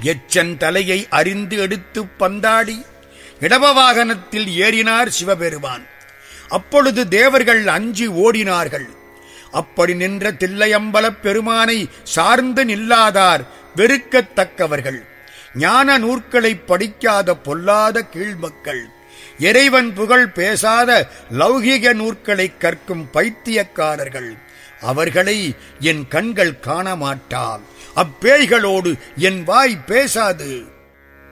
எச்சன் தலையை அறிந்து எடுத்துப் பந்தாடி இடப வாகனத்தில் ஏறினார் சிவபெருமான் அப்பொழுது தேவர்கள் அஞ்சி ஓடினார்கள் அப்படி நின்ற தில்லையம்பலப் பெருமானை சார்ந்து நில்லாதார் வெறுக்கத்தக்கவர்கள் ஞான நூற்களைப் படிக்காத பொல்லாத கீழ்மக்கள் இறைவன் புகழ் பேசாத லௌகிக நூற்களைக் கற்கும் பைத்தியக்காரர்கள் அவர்களை என் கண்கள் காண மாட்டால் அப்பேய்களோடு என் வாய் பேசாது